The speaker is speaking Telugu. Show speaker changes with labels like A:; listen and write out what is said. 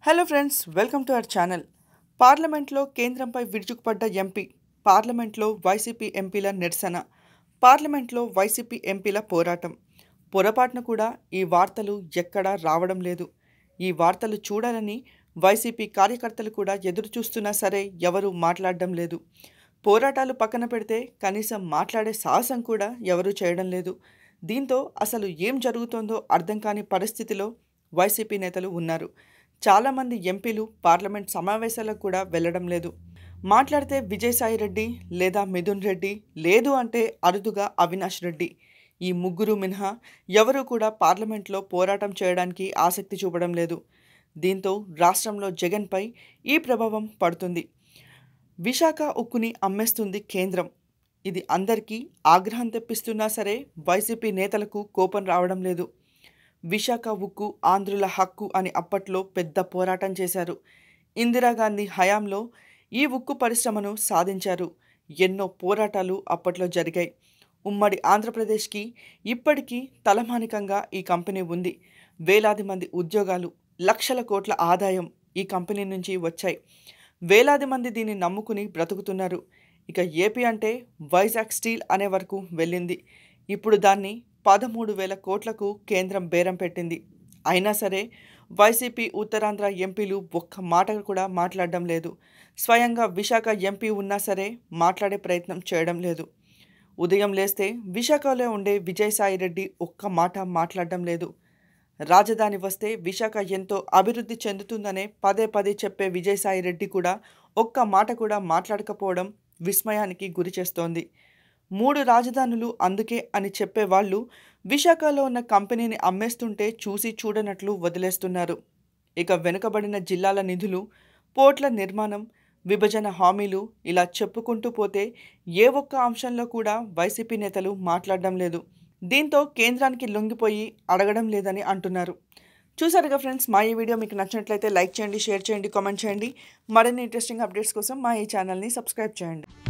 A: hello friends welcome to our channel పార్లమెంట్లో కేంద్రంపై విరుచుకుపడ్డ ఎంపీ పార్లమెంట్లో వైసీపీ ఎంపీల నిరసన పార్లమెంట్లో వైసీపీ ఎంపీల పోరాటం పొరపాటున కూడా ఈ వార్తలు ఎక్కడా రావడం లేదు ఈ వార్తలు చూడాలని వైసీపీ కార్యకర్తలు కూడా ఎదురు చూస్తున్నా సరే ఎవరూ మాట్లాడడం లేదు పోరాటాలు పక్కన పెడితే కనీసం మాట్లాడే సాహసం కూడా ఎవరూ చేయడం లేదు దీంతో అసలు ఏం జరుగుతోందో అర్థం కాని పరిస్థితిలో వైసీపీ నేతలు ఉన్నారు చాలామంది ఎంపీలు పార్లమెంట్ సమావేశాలకు కూడా వెళ్ళడం లేదు మాట్లాడితే విజయసాయి రెడ్డి లేదా మిథున్ రెడ్డి లేదు అంటే అరుదుగా అవినాష్ రెడ్డి ఈ ముగ్గురు మినహా ఎవరూ కూడా పార్లమెంట్లో పోరాటం చేయడానికి ఆసక్తి చూపడం లేదు దీంతో రాష్ట్రంలో జగన్పై ఈ ప్రభావం పడుతుంది విశాఖ ఉక్కుని అమ్మేస్తుంది కేంద్రం ఇది అందరికీ ఆగ్రహం తెప్పిస్తున్నా సరే వైసీపీ నేతలకు కోపం రావడం లేదు విశాఖ ఉక్కు ఆంధ్రుల హక్కు అని అప్పట్లో పెద్ద పోరాటం చేశారు ఇందిరాగాంధీ హయాంలో ఈ ఉక్కు పరిశ్రమను సాధించారు ఎన్నో పోరాటాలు అప్పట్లో జరిగాయి ఉమ్మడి ఆంధ్రప్రదేశ్కి ఇప్పటికీ తలమానికంగా ఈ కంపెనీ ఉంది వేలాది మంది ఉద్యోగాలు లక్షల కోట్ల ఆదాయం ఈ కంపెనీ నుంచి వచ్చాయి వేలాది మంది దీన్ని నమ్ముకుని బ్రతుకుతున్నారు ఇక ఏపీ అంటే వైజాగ్ స్టీల్ అనే వరకు వెళ్ళింది ఇప్పుడు దాన్ని పదమూడు వేల కోట్లకు కేంద్రం బేరం పెట్టింది అయినా సరే వైసీపీ ఉత్తరాంధ్ర ఎంపీలు ఒక్క మాట కూడా మాట్లాడడం లేదు స్వయంగా విశాఖ ఎంపీ ఉన్నా సరే మాట్లాడే ప్రయత్నం చేయడం లేదు ఉదయం లేస్తే విశాఖలో ఉండే విజయసాయి రెడ్డి ఒక్క మాట మాట్లాడడం లేదు రాజధాని వస్తే విశాఖ ఎంతో అభివృద్ధి చెందుతుందనే పదే పదే చెప్పే విజయసాయి రెడ్డి కూడా ఒక్క మాట కూడా మాట్లాడకపోవడం విస్మయానికి గురి చేస్తోంది మూడు రాజధానులు అందుకే అని చెప్పేవాళ్ళు విశాఖలో ఉన్న కంపెనీని అమ్మేస్తుంటే చూసి చూడనట్లు వదిలేస్తున్నారు ఇక వెనుకబడిన జిల్లాల నిధులు పోర్ట్ల నిర్మాణం విభజన హామీలు ఇలా చెప్పుకుంటూ పోతే ఏ ఒక్క అంశంలో కూడా వైసీపీ నేతలు మాట్లాడడం లేదు దీంతో కేంద్రానికి లొంగిపోయి అడగడం లేదని అంటున్నారు చూసారుగా ఫ్రెండ్స్ మా ఈ వీడియో మీకు నచ్చినట్లయితే లైక్ చేయండి షేర్ చేయండి కామెంట్ చేయండి మరిన్ని ఇంట్రెస్టింగ్ అప్డేట్స్ కోసం మా ఈ ఛానల్ని సబ్స్క్రైబ్ చేయండి